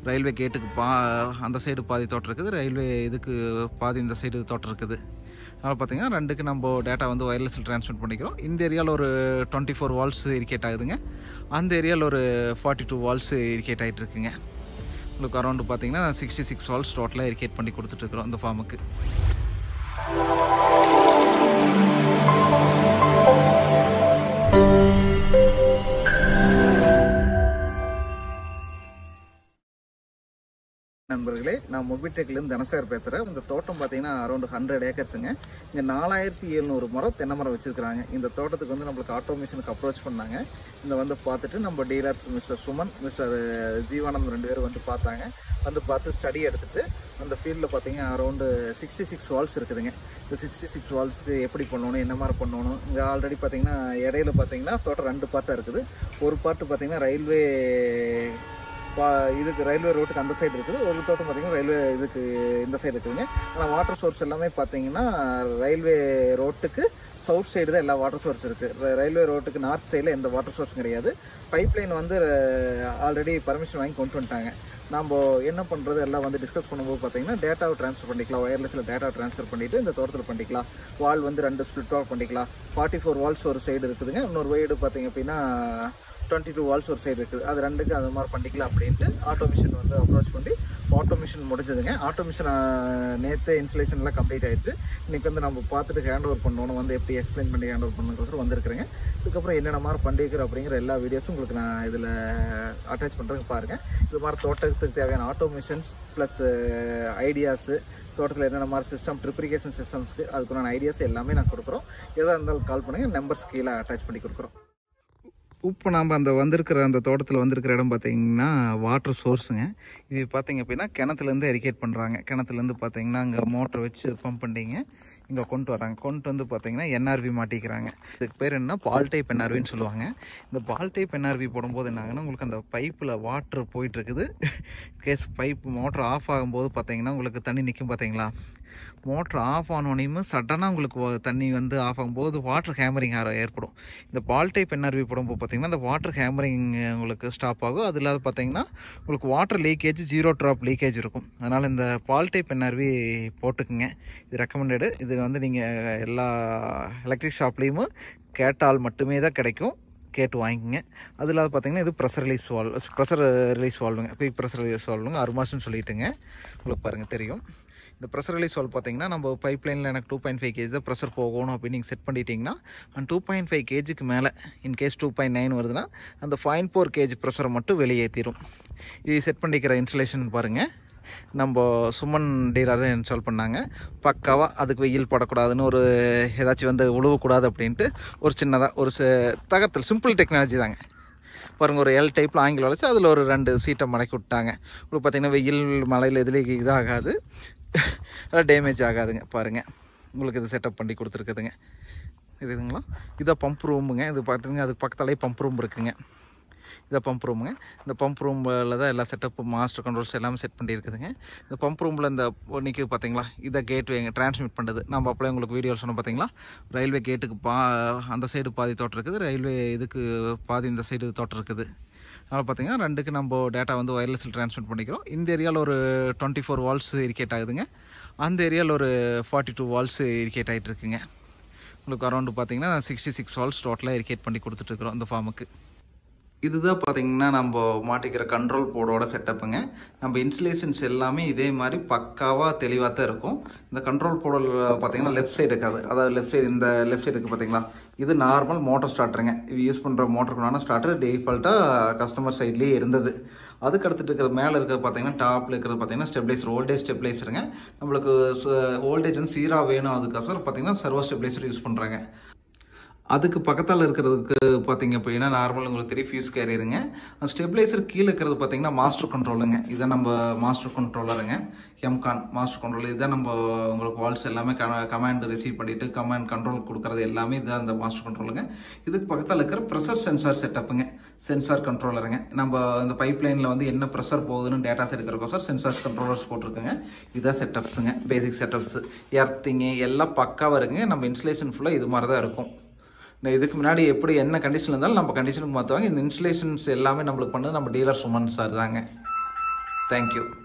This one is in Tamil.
ரயில்வே கேட்டுக்கு பா அந்த சைடு பாதி தோட்டம் இருக்குது ரயில்வே இதுக்கு பாதி இந்த சைடு தோட்டம் இருக்குது அதனால் பார்த்தீங்கன்னா ரெண்டுக்கு நம்ம டேட்டா வந்து ஒயர்லெஸில் ட்ரான்ஸ்மிட் பண்ணிக்கிறோம் இந்த ஏரியாவில் ஒரு டுவெண்ட்டி ஃபோர் வால்ஸ் இரிகேட் ஆகுதுங்க அந்த ஏரியாவில் ஒரு ஃபார்ட்டி டூ வால்ஸ் இரிகேட் ஆகிட்டு இருக்குங்க உங்களுக்கு அரௌண்டு பார்த்தீங்கன்னா சிக்ஸ்டி சிக்ஸ் வால்ஸ் டோட்டலாக இரிகேட் பண்ணி கொடுத்துட்ருக்குறோம் இந்த ஃபார்முக்கு நண்பர்களே நான் மொபிடெக்லேருந்து தனசேகர் பேசுகிறேன் இந்த தோட்டம் பார்த்தீங்கன்னா அரௌண்ட் ஹண்ட்ரட் ஏக்கர்ஸுங்க இங்கே நாலாயிரத்தி எழுநூறு மரம் தென்னை மரம் வச்சிருக்காங்க இந்த தோட்டத்துக்கு வந்து நம்மளுக்கு ஆட்டோமேஷனுக்கு அப்ரோச் பண்ணாங்க இந்த வந்து பார்த்துட்டு நம்ம dealers mister Suman mister Jeevanand ரெண்டு பேரும் வந்து பார்த்தாங்க வந்து பார்த்து ஸ்டடி எடுத்துட்டு அந்த ஃபீல்டில் பார்த்தீங்கன்னா அரௌண்டு சிக்ஸ்டி சிக்ஸ் வால்ஸ் இருக்குதுங்க இந்த சிக்ஸ்டி சிக்ஸ் வால்ஸ்க்கு எப்படி பண்ணணும் என்ன மாதிரி பண்ணணும் இங்கே ஆல்ரெடி பார்த்தீங்கன்னா இடையில பார்த்தீங்கன்னா தோட்டம் ரெண்டு பார்ட்டாக இருக்குது ஒரு பார்ட்டு பார்த்தீங்கன்னா ரயில்வே பா இதுக்கு ரயில்வே ரோட்டுக்கு அந்த சைடு இருக்குது ஒரு தோட்டம் பார்த்தீங்கன்னா ரயில்வே இதுக்கு இந்த சைடு இருக்குதுங்க ஆனால் வாட்டர் சோர்ஸ் எல்லாமே பார்த்தீங்கன்னா ரயில்வே ரோட்டுக்கு சவுத் சைடு தான் எல்லா வாட்டர் சோர்ஸ் இருக்குது ரயில்வே ரோட்டுக்கு நார்த் சைடில் எந்த வாட்டர் சோர்ஸும் கிடையாது பைப் லைன் வந்து ஆல்ரெடி பர்மிஷன் வாங்கி கொண்டு வந்துட்டாங்க நம்ம என்ன பண்ணுறது எல்லாம் வந்து டிஸ்கஸ் பண்ணும்போது பார்த்தீங்கன்னா டேட்டாவை ட்ரான்ஸ்ஃபர் பண்ணிக்கலாம் ஒயர்லெஸில் டேட்டா ட்ரான்ஸ்ஃபர் பண்ணிட்டு இந்த தோட்டத்தில் பண்ணிக்கலாம் வால் வந்து ரெண்டு ஸ்பிளிட் வால் பண்ணிக்கலாம் ஃபார்ட்டி ஃபோர் வால்ஸ் ஒரு சைடு இருக்குதுங்க இன்னொரு வைடு பார்த்தீங்க அப்படின்னா டுவெண்ட்டி டூ வால்ஸ் ஒரு சைடு இருக்குது அது ரெண்டுக்கு அது மாதிரி பண்ணிக்கலாம் அப்படின்ட்டு ஆட்டோமிஷன் வந்து அப்ரோச் பண்ணி ஆட்டோமிஷன் முடிஞ்சதுங்க ஆட்டோமிஷன் நேற்று இன்ஸ்டலேஷன் எல்லாம் கம்ப்ளீட் ஆயிடுச்சு இன்னைக்கு வந்து நம்ம பார்த்துட்டு ஹேண்ட் ஓவர் பண்ணணும் வந்து எப்படி எக்ஸ்பிளைன் பண்ணி ஹேண்ட் ஓவர் பண்ணுறது வந்திருக்கிறேங்க இதுக்கப்புறம் என்னென்ன மாதிரி பண்ணிருக்கிற அப்படிங்கிற எல்லா வீடியோஸும் உங்களுக்கு நான் இதில் அட்டாச் பண்ணுறேங்க பாருங்கள் இது மாதிரி தோட்டத்துக்கு தேவையான ஆட்டோமிஷன்ஸ் ப்ளஸ் ஐடியாஸு தோட்டத்தில் என்னென்ன மாதிரி சிஸ்டம் ட்ரிப்ரிகேஷன் சிஸ்டம்ஸ்க்கு அதுக்குண்டான ஐடியாஸ் எல்லாமே நான் கொடுக்குறோம் எதாக இருந்தாலும் கால் பண்ணுங்கள் நம்பர்ஸ் கீழே அட்டாச் பண்ணி கொடுக்குறோம் இப்போ நாம் அந்த வந்திருக்கிற அந்த தோட்டத்தில் வந்திருக்கிற இடம் பார்த்தீங்கன்னா வாட்டர் சோர்ஸுங்க இது பார்த்தீங்க அப்படின்னா கிணத்துலேருந்து எரிகேட் பண்ணுறாங்க கிணத்துலேருந்து பார்த்தீங்கன்னா அங்கே மோட்டர் வச்சு பம்ப் பண்ணிங்க இங்கே கொண்டு வராங்க கொண்டு வந்து பார்த்தீங்கன்னா என்ஆர்வி மாட்டிக்கிறாங்க இதுக்கு பேர் என்ன பால் டைப் என்ஆர்வின்னு சொல்லுவாங்க இந்த பால் டைப் என்ஆர்வி போடும்போது என்னாங்கன்னா உங்களுக்கு அந்த பைப்பில் வாட்டர் போயிட்டுருக்குது கேஸ் பைப் மோட்டர் ஆஃப் ஆகும்போது பார்த்தீங்கன்னா உங்களுக்கு தண்ணி நிற்கும் பார்த்தீங்களா மோட்ரு ஆஃப் ஆனோனையும் சடனாக உங்களுக்கு வ- தண்ணி வந்து ஆஃப் ஆகும்போது வாட்டர் ஹேமரிங் ஏற்படும் இந்த பால் டைப் என்ஆர்வி போடும்போது பார்த்தீங்கன்னா இந்த வாட்டர் ஹேமரிங் உங்களுக்கு ஸ்டாப் ஆகும் அது இல்லாத பார்த்தீங்கன்னா உங்களுக்கு water leakage zero drop leakage இருக்கும் அதனால் இந்த பால் டைப் என்ஆர்வி போட்டுக்குங்க இது ரெக்கமெண்டடு இது வந்து நீங்கள் எல்லா எலக்ட்ரிக் ஷாப்லேயும் கேட்டால் மட்டுமே தான் கிடைக்கும் கேட்டு வாங்கிக்கோங்க அது இல்லாத பார்த்தீங்கன்னா இது pressure release valve pressure release வால்வுங்க குயிக் ப்ரெஷர் ரிலீஸ் வால்வுங்க அருமாஸ்னு சொல்லிட்டுங்க உங்களுக்கு பாருங்கள் தெரியும் இந்த ப்ரெஷர் ரிலீஸ் வால்வ் பார்த்தீங்கன்னா நம்ம பைப் லைனில் எனக்கு டூ பாயிண்ட் ஃபைவ் கேஜி தான் ப்ரெஷர் போகணும் அப்படின்னு நீங்கள் செட் பண்ணிட்டீங்கன்னா அந்த டூ பாயிண்ட் ஃபைவ் கேஜிக்கு மேலே இன்கேஸ் டூ பாயிண்ட் நைன் வருதுன்னா அந்த ஃபைன் ஃபோர் கேஜி ப்ரெஷரை மட்டும் வெளியேற்றிடும் இது செட் பண்ணிக்கிற இன்ஸ்டலேஷன் பாருங்கள் நம்ம சுமன் டீலர் தான் இன்ஸ்டால் பண்ணாங்க பக்காவாக அதுக்கு வெயில் படக்கூடாதுன்னு ஒரு ஏதாச்சும் வந்து உழுவக்கூடாது அப்படின்ட்டு ஒரு சின்னதாக ஒரு ச- தகர்த்தல் சிம்பிள் டெக்னாலஜி தாங்க பாருங்க ஒரு எல் டைப்பில் ஆங்கிலம் வச்சு அதில் ஒரு ரெண்டு சீட்டை மடக்கி விட்டாங்க உங்களுக்கு பார்த்தீங்கன்னா வெயில் மழையில் இதுலேயே இதாகாது அதெல்லாம் டேமேஜ் ஆகாதுங்க பாருங்கள் உங்களுக்கு இது செட்டப் பண்ணி கொடுத்துருக்குதுங்க இதுங்களா இதான் பம்ப் ரூமுங்க இது பார்த்தீங்கன்னா அதுக்கு பக்கத்தாலே பம்ப் ரூம் இருக்குங்க இதான் பம்ப் ரூமுங்க இந்த பம்ப் ரூமில் தான் எல்லா செட்டப்பு மாஸ்டர் கண்ட்ரோல்ஸ் எல்லாமே செட் பண்ணியிருக்குதுங்க இந்த பம்ப் ரூமில் இந்த நிற்குது பார்த்தீங்களா இதை கேட் ட்ரான்ஸ்மிட் பண்ணுறது நம்ம அப்படியே உங்களுக்கு வீடியோ சொன்னோம் பார்த்தீங்களா ரயில்வே கேட்டுக்கு பா அந்த சைடு பாதி தோட்டம் இருக்குது ரயில்வே இதுக்கு பாதி இந்த சைடு தோட்டம் இருக்குது அதனால் பார்த்தீங்கன்னா ரெண்டுக்கு நம்ம டேட்டா வந்து ஒயர்லெஸில் ட்ரான்ஸ்மிட் பண்ணிக்கிறோம் இந்த ஏரியாவில் ஒரு டுவெண்ட்டி ஃபோர் வால்ஸ் இரிகேட் ஆகுதுங்க அந்த ஏரியாவில் ஒரு ஃபார்ட்டி டூ வால்ஸ் இரிகேட் ஆகிட்டு இருக்குங்க உங்களுக்கு அரௌண்டு பார்த்தீங்கன்னா சிக்ஸ்டி சிக்ஸ் வால்ஸ் டோட்டலாக இரிகேட் பண்ணி கொடுத்துட்ருக்குறோம் இந்த ஃபார்முக்கு இதுதான் பார்த்தீங்கன்னா நம்ம மாட்டிக்கிற கண்ட்ரோல் போர்டோட செட்டப்புங்க நம்ம இன்ஸ்டலேஷன்ஸ் எல்லாமே இதே மாதிரி பக்காவாக தெளிவாக தான் இருக்கும் இந்த கண்ட்ரோல் போர்டில் பார்த்தீங்கன்னா லெஃப்ட் சைடு இருக்காது அதாவது லெஃப்ட் சைடு இந்த லெஃப்ட் சைடு இருக்குது பார்த்தீங்களா இது நார்மல் மோட்டர் ஸ்டார்டருங்க இது யூஸ் பண்ணுற மோட்டருக்குனான ஸ்டார்டர் டிஃபால்ட்டாக கஸ்டமர் சைட்லேயே இருந்தது அதுக்கு அடுத்துட்டு இருக்கிறது மேலே இருக்கிறது பார்த்தீங்கன்னா டாப்பில் இருக்கிறது பார்த்தீங்கன்னா ஸ்டெபிளைசர் ஓல்டேஜ் ஸ்டெபிளைசருங்க நம்மளுக்கு ஓல்டேஜ் வந்து சீராக வேணும் அதுக்கோசரம் பார்த்தீங்கன்னா சர்வோ ஸ்டெபிளைசர் யூஸ் பண்ணுறாங்க அதுக்கு பக்கத்தால் இருக்கிறதுக்கு பார்த்தீங்க அப்படின்னா நார்மல் உங்களுக்கு தெரியும் ஃபியூஸ் கேரியருங்க அந்த ஸ்டெபிளைசர் கீழே இருக்கிறது பார்த்தீங்கன்னா மாஸ்டர் கண்ட்ரோலுங்க இதான் நம்ம மாஸ்டர் கண்ட்ரோலருங்க எம்கான் மாஸ்டர் கண்ட்ரோல் இதுதான் நம்ம உங்களுக்கு வால்ஸ் எல்லாமே கமாண்ட் ரிசீவ் பண்ணிட்டு கமாண்ட் கண்ட்ரோல் கொடுக்கறது எல்லாமே இதுதான் அந்த மாஸ்டர் கண்ட்ரோலுங்க இதுக்கு பக்கத்தில் இருக்கிற ப்ரெஷர் சென்சார் செட்டப்புங்க சென்சார் கண்ட்ரோலருங்க நம்ம இந்த பைப் லைனில் வந்து என்ன ப்ரெஷர் போகுதுன்னு டேட்டாஸ் எடுக்கிறக்கோசர் சென்சார்ஸ் கண்ட்ரோலர்ஸ் போட்டிருக்குங்க இதான் செட்டப்ஸுங்க பேசிக் செட்டப்ஸ் எர்த்திங்கு எல்லாம் பக்காவாக இருக்குங்க நம்ம இன்ஸ்டலேஷன் ஃபுல்லாக இது மாதிரி தான் இருக்கும் இந்த இதுக்கு முன்னாடி எப்படி என்ன கண்டிஷன் இருந்தாலும் நம்ம கண்டிஷனுக்கு மாற்றுவாங்க இந்த இன்ஸ்டலேஷன்ஸ் எல்லாமே நம்மளுக்கு பண்ணது நம்ம டீலர் சுமன் சார் தாங்க தேங்க்யூ